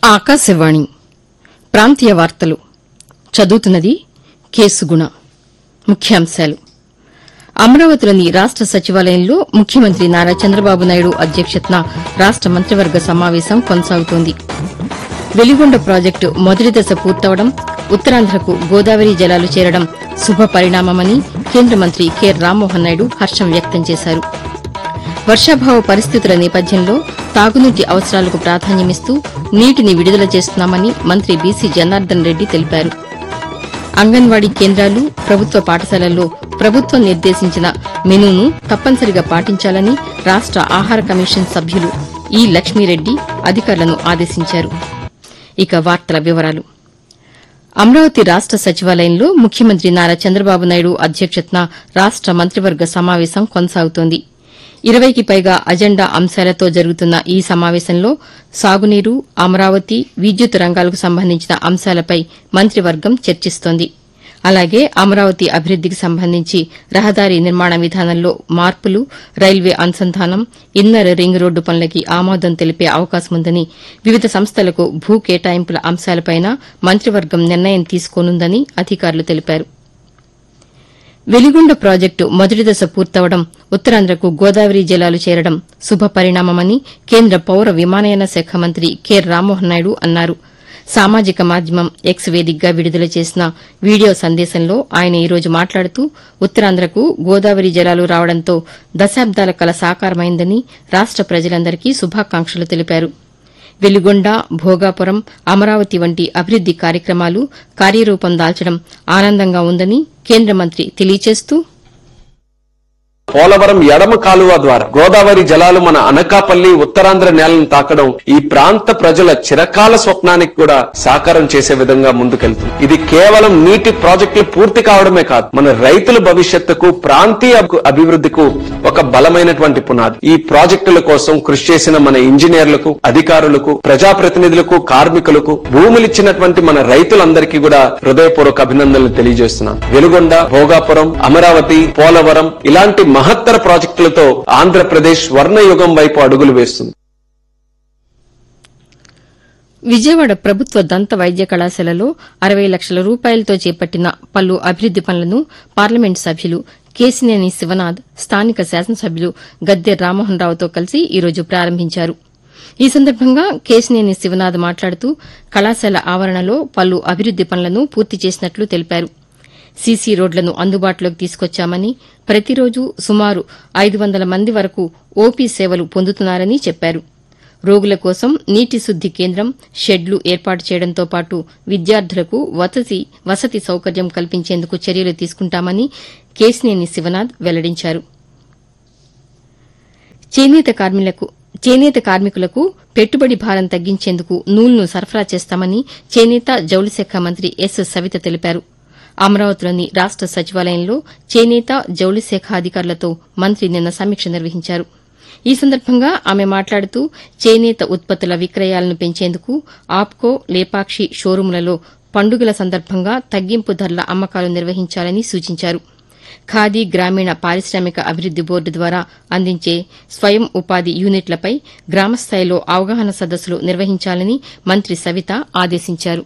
ఆకాశవాణి ప్రాంతీయ వార్తలు చదువుతున్నది కేసుగుణ ముఖ్యాంశాలు అమరావతిలోని రాష్ట సచివాలయంలో ముఖ్యమంత్రి నారా చంద్రబాబు నాయుడు అధ్యక్షతన రాష్ట మంత్రివర్గ సమావేశం కొనసాగుతోంది వెలిగొండ ప్రాజెక్టు మొదటి దశ పూర్తవడం ఉత్తరాంధ్రకు గోదావరి జలాలు చేరడం శుభ పరిణామమని కేంద్ర మంత్రి కె రామ్మోహన్ నాయుడు హర్షం వ్యక్తం చేశారు వర్షాభావ పరిస్థితుల నేపథ్యంలో తాగునీటి అవసరాలకు ప్రాధాన్యమిస్తూ నీటిని విడుదల చేస్తున్నామని మంత్రి బీసీ జనార్దన్ రెడ్డి తెలిపారు అంగన్వాడీ కేంద్రాలు ప్రభుత్వ పాఠశాలల్లో ప్రభుత్వం నిర్దేశించిన మెనూను తప్పనిసరిగా పాటించాలని రాష్ట ఆహార కమిషన్ సభ్యులు ఈ లక్ష్మీరెడ్డి అధికారులను ఆదేశించారు ఇక వార్తల వివరాలు అమరావతి రాష్ట సచివాలయంలో ముఖ్యమంత్రి నారా చంద్రబాబు నాయుడు అధ్యక్షతన రాష్ట మంత్రివర్గ సమావేశం కొనసాగుతోంది ఇరవైకి పైగా అజెండా అంశాలతో జరుగుతున్న ఈ సమావేశంలో సాగునీరు అమరావతి విద్యుత్ రంగాలకు సంబంధించిన అంశాలపై మంత్రివర్గం చర్చిస్తోంది అలాగే అమరావతి అభివృద్దికి సంబంధించి రహదారి నిర్మాణ విధానంలో మార్పులు రైల్వే అనుసంధానం ఇన్నర్ రింగ్ రోడ్డు పనులకి ఆమోదం తెలిపే అవకాశముందని వివిధ సంస్థలకు భూ కేటాయింపుల అంశాలపైన మంత్రివర్గం నిర్ణయం తీసుకోనుందని అధికారులు తెలిపారు వెలిగొండ ప్రాజెక్టు మొదటి దశ పూర్తవడం ఉత్తరాంధ్రకు గోదావరి జలాలు చేరడం శుభ పరిణామమని కేంద్ర పౌర విమానయాన శాఖ మంత్రి కె రామ్మోహన్ నాయుడు అన్నారు సామాజిక మాధ్యమం ఎక్స్ వేదికగా విడుదల చేసిన వీడియో సందేశంలో ఆయన ఈ రోజు మాట్లాడుతూ ఉత్తరాంధ్రకు గోదావరి జలాలు రావడంతో దశాబ్దాల కల సాకారమైందని రాష్ట ప్రజలందరికీ శుభాకాంక్షలు తెలిపారు వెలిగొండ భోగాపురం అమరావతి వంటి అభివృద్ది కార్యక్రమాలు కార్యరూపం దాల్చడం ఆనందంగా ఉందని కేంద్ర మంత్రి తెలియజేస్తూ పోలవరం ఎడమ కాలువ ద్వారా గోదావరి జలాలు మన అనకాపల్లి ఉత్తరాంధ్ర నేలను తాకడం ఈ ప్రాంత ప్రజల చిరకాల స్వప్నానికి కూడా సాకారం చేసే విధంగా ముందుకెళ్తుంది ఇది కేవలం నీటి ప్రాజెక్టులు పూర్తి కావడమే కాదు మన రైతుల భవిష్యత్తుకు ప్రాంతీయ అభి- అభివృద్ధికు ఒక బలమైనటువంటి పునాది ఈ ప్రాజెక్టుల కోసం కృషి చేసిన మన ఇంజనీర్లకు అధికారులకు ప్రజాప్రతినిధులకు కార్మికులకు భూములిచ్చినటువంటి మన రైతులందరికీ కూడా హృదయపూర్వక అభినందనలు తెలియజేస్తున్నాను వెలుగొండ భోగాపురం అమరావతి పోలవరం ఇలాంటి మహత్తర ప్రాజెక్టులతో ఆంధ్రప్రదేశ్ స్వర్ణయుగం వైపు అడుగులు వేస్తుంది విజయవాడ ప్రభుత్వ దంత వైద్య కళాశాలలో అరవై లక్షల రూపాయలతో చేపట్టిన పలు అభివృద్ది పనులను పార్లమెంట్ సభ్యులు కేసినేని శివనాథ్ స్థానిక శాసనసభ్యులు గద్దె రామ్మోహన్ రావుతో కలిసి ఈ రోజు ప్రారంభించారు ఈ సందర్భంగా కేసినేని శివనాథ్ మాట్లాడుతూ కళాశాల ఆవరణలో పలు అభివృద్ది పనులను పూర్తి చేసినట్లు తెలిపారు సీసీ రోడ్లను అందుబాటులోకి తీసుకొచ్చామని ప్రతిరోజు సుమారు ఐదు వందల మంది వరకు ఓపీ సేవలు పొందుతున్నారని చెప్పారు రోగుల కోసం నీటి శుద్ది కేంద్రం షెడ్లు ఏర్పాటు చేయడంతో పాటు విద్యార్థులకు వసతి వసతి సౌకర్యం కల్పించేందుకు చర్యలు తీసుకుంటామని కేసినేని శివనాథ్ వెల్లడించారు చేనేత కార్మికులకు చేనేత కార్మికులకు పెట్టుబడి భారం తగ్గించేందుకు నూలును సరఫరా చేస్తామని చేనేత జౌళి శాఖ మంత్రి ఎస్ సవిత తెలిపారు అమరావతిలోని రాష్ట సచివాలయంలో చేనేత జౌళి శాఖ అధికారులతో మంత్రి నిన్న సమీక్ష నిర్వహించారు ఈ సందర్భంగా ఆమె మాట్లాడుతూ చేనేత ఉత్పత్తుల విక్రయాలను పెంచేందుకు ఆప్కో లేపాక్షి షోరూంలలో పండుగల సందర్భంగా తగ్గింపు ధరల అమ్మకాలు నిర్వహించాలని సూచించారు ఖాదీ గ్రామీణ పారిశ్రామిక అభివృద్ది బోర్డు ద్వారా అందించే స్వయం ఉపాధి యూనిట్లపై గ్రామస్థాయిలో అవగాహన సదస్సులు నిర్వహించాలని మంత్రి సవిత ఆదేశించారు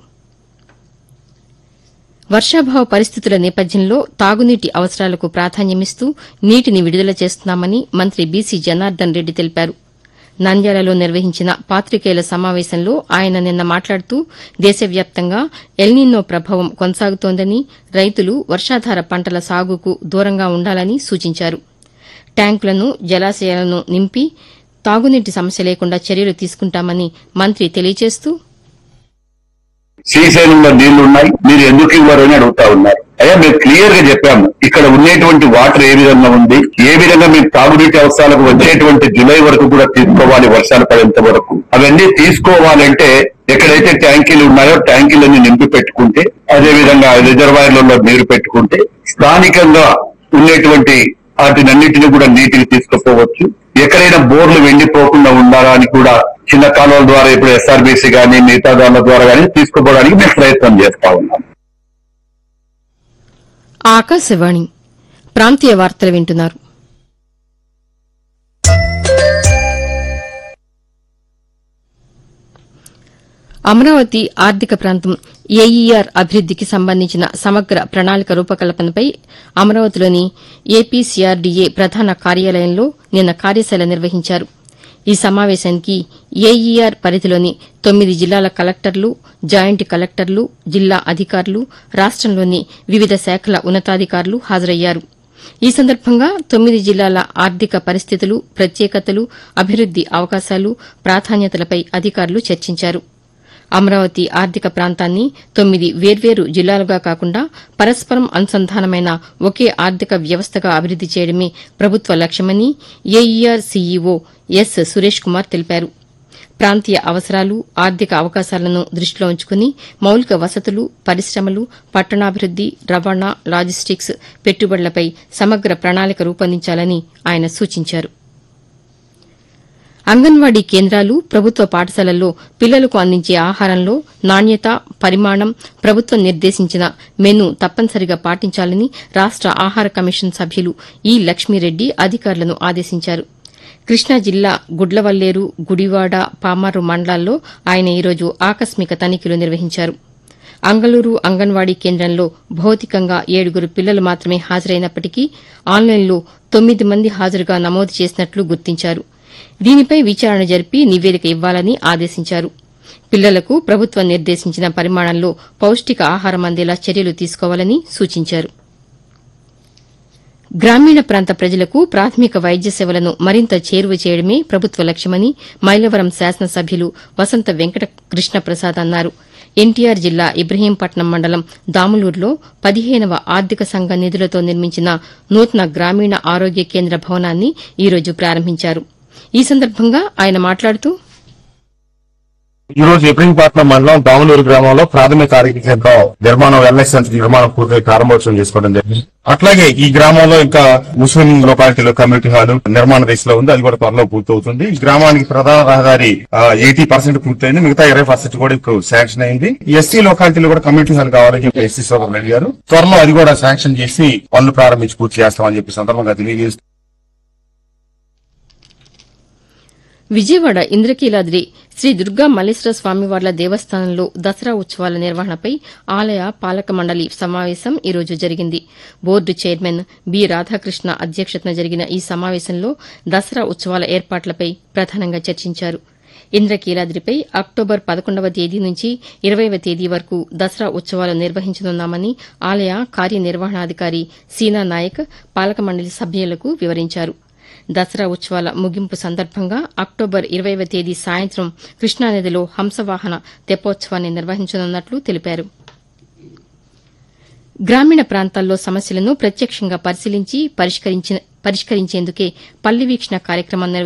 వర్షాభావ పరిస్థితుల నేపథ్యంలో తాగునీటి అవసరాలకు ప్రాధాన్యమిస్తూ నీటిని విడుదల చేస్తున్నామని మంత్రి బీసీ జనార్దన్ రెడ్డి తెలిపారు నంద్యాలలో నిర్వహించిన పాతికేయుల సమావేశంలో ఆయన నిన్న మాట్లాడుతూ దేశవ్యాప్తంగా ఎల్నినో ప్రభావం కొనసాగుతోందని రైతులు వర్షాధార పంటల సాగుకు దూరంగా ఉండాలని సూచించారు ట్యాంకులను జలాశయాలను నింపి తాగునీటి సమస్య లేకుండా చర్యలు తీసుకుంటామని మంత్రి తెలియజేస్తూ శ్రీశైలంలో నీళ్లు ఉన్నాయి మీరు ఎందుకు ఇవ్వరు అని అడుగుతా ఉన్నారు అయ్యా మేము క్లియర్ గా చెప్పాము ఇక్కడ ఉండేటువంటి వాటర్ ఏ విధంగా ఉంది ఏ విధంగా మేము తాగునీటి అవసరాలకు వచ్చేటువంటి జూలై వరకు కూడా తీసుకోవాలి వర్షాలు పడేంత వరకు అవన్నీ తీసుకోవాలంటే ఎక్కడైతే ట్యాంకీలు ఉన్నాయో ట్యాంకీలన్నీ నింపి పెట్టుకుంటే అదే విధంగా రిజర్వాయర్లలో నీరు పెట్టుకుంటే స్థానికంగా ఉండేటువంటి వాటినన్నిటిని కూడా నీటికి తీసుకుపోవచ్చు ఎక్కడైనా బోర్లు వెండిపోకుండా ఉండాలా అని కూడా చిన్న కాలువల ద్వారా ఇప్పుడు ఎస్ఆర్బీసీ కానీ మిగతా దాని ద్వారా కానీ తీసుకుపోవడానికి మేము ప్రయత్నం చేస్తా ఉన్నాం ఆకాశవాణి ప్రాంతీయ వార్తలు వింటున్నారు అమరావతి ఆర్థిక ప్రాంతం ఏఈఆర్ అభివృద్దికి సంబంధించిన సమగ్ర ప్రణాళిక రూపకల్పనపై అమరావతిలోని ఏపీసీఆర్డీఏ ప్రధాన కార్యాలయంలో నిన్న కార్యశాల నిర్వహించారు ఈ సమావేశానికి ఏఈఆర్ పరిధిలోని తొమ్మిది జిల్లాల కలెక్టర్లు జాయింట్ కలెక్టర్లు జిల్లా అధికారులు రాష్టంలోని వివిధ శాఖల ఉన్నతాధికారులు హాజరయ్యారు ఈ సందర్భంగా తొమ్మిది జిల్లాల ఆర్థిక పరిస్థితులు ప్రత్యేకతలు అభివృద్ది అవకాశాలు ప్రాధాన్యతలపై అధికారులు చర్చించారు అమరావతి ఆర్థిక ప్రాంతాన్ని తొమ్మిది వేర్వేరు జిల్లాలుగా కాకుండా పరస్పరం అనుసంధానమైన ఒకే ఆర్థిక వ్యవస్థగా అభివృద్ది చేయడమే ప్రభుత్వ లక్ష్యమని AER CEO S Suresh Kumar తెలిపారు ప్రాంతీయ అవసరాలు ఆర్థిక అవకాశాలను దృష్టిలో ఉంచుకుని మౌలిక వసతులు పరిశ్రమలు పట్టణాభివృద్ది రవాణా లాజిస్టిక్స్ పెట్టుబడులపై సమగ్ర ప్రణాళిక రూపొందించాలని ఆయన సూచించారు అంగన్వాడీ కేంద్రాలు ప్రభుత్వ పాఠశాలల్లో పిల్లలకు అందించే ఆహారంలో నాణ్యత పరిమాణం ప్రభుత్వం నిర్దేశించిన మెను తప్పనిసరిగా పాటించాలని రాష్ట ఆహార కమిషన్ సభ్యులు ఈ లక్ష్మీరెడ్డి అధికారులను ఆదేశించారు కృష్ణా జిల్లా గుడ్లవల్లేరు గుడివాడ పామారు మండలాల్లో ఆయన ఈరోజు ఆకస్మిక తనిఖీలు నిర్వహించారు అంగళూరు అంగన్వాడీ కేంద్రంలో భౌతికంగా ఏడుగురు పిల్లలు మాత్రమే హాజరైనప్పటికీ ఆన్లైన్లో తొమ్మిది మంది హాజరుగా నమోదు చేసినట్లు గుర్తించారు దీనిపై విచారణ జరిపి నివేదిక ఇవ్వాలని ఆదేశించారు పిల్లలకు ప్రభుత్వం నిర్దేశించిన పరిమాణంలో పౌష్టిక ఆహారం అందేలా చర్యలు తీసుకోవాలని సూచించారు గ్రామీణ ప్రాంత ప్రజలకు ప్రాథమిక వైద్య సేవలను మరింత చేరువ చేయడమే ప్రభుత్వ లక్ష్యమని మైలవరం శాసనసభ్యులు వసంత వెంకట కృష్ణప్రసాద్ అన్నారు ఎన్టీఆర్ జిల్లా ఇబ్రహీంపట్నం మండలం దాములూరులో పదిహేనవ ఆర్థిక సంఘ నిధులతో నిర్మించిన నూతన గ్రామీణ ఆరోగ్య కేంద్ర భవనాన్ని ఈ రోజు ప్రారంభించారు ఈ సందర్భంగా ఆయన మాట్లాడుతూ ఈ రోజు ఇబ్రహీంపట్నం మండలం దాములూరు గ్రామంలో ప్రాథమిక ఆరోగ్య కేంద్రం నిర్మాణం వెల్నెస్ సెంటర్ నిర్మాణం పూర్తి ప్రారంభోత్సవం చేసుకోవడం జరిగింది అట్లాగే ఈ గ్రామంలో ఇంకా ముస్లిం లొకాలిటీలో కమ్యూనిటీ హాల్ నిర్మాణ దశలో ఉంది అది కూడా త్వరలో పూర్తవుతుంది ఈ గ్రామానికి ప్రధాన రహదారి ఎయిటీ పర్సెంట్ పూర్తయింది మిగతా ఇరవై పర్సెంట్ కూడా ఇప్పుడు శాంక్షన్ అయింది ఎస్సీ లొకాలిటీలో కూడా కమ్యూనిటీ హాల్ కావాలని చెప్పి ఎస్సీ సోదరులు అడిగారు త్వరలో అది కూడా శాంక్షన్ చేసి పనులు ప్రారంభించి పూర్తి చేస్తామని చెప్పి సందర్భంగా తెలియజేస్తూ విజయవాడ ఇంద్రకీలాద్రి శ్రీ దుర్గా మల్లేశ్వర స్వామివార్ల దేవస్థానంలో దసరా ఉత్సవాల నిర్వహణపై ఆలయ పాలక మండలి సమావేశం ఈ రోజు జరిగింది బోర్డు చైర్మన్ బి రాధాకృష్ణ అధ్యక్షతన జరిగిన ఈ సమావేశంలో దసరా ఉత్సవాల ఏర్పాట్లపై ప్రధానంగా చర్చించారు ఇంద్రకీలాద్రిపై అక్టోబర్ పదకొండవ తేదీ నుంచి ఇరవైవ తేదీ వరకు దసరా ఉత్సవాలు నిర్వహించనున్నామని ఆలయ కార్యనిర్వహణాధికారి సీనా నాయక్ పాలక మండలి సభ్యులకు వివరించారు దసరా ఉత్సవాల ముగింపు సందర్భంగా అక్టోబర్ ఇరవైవ తేదీ సాయంత్రం కృష్ణానదిలో హంసవాహన తెప్పోత్సవాన్ని నిర్వహించనున్నట్లు తెలిపారు గ్రామీణ ప్రాంతాల్లో సమస్యలను ప్రత్యక్షంగా పరిశీలించి పరిష్కరించేందుకే పల్లి వీక్షణ కార్యక్రమం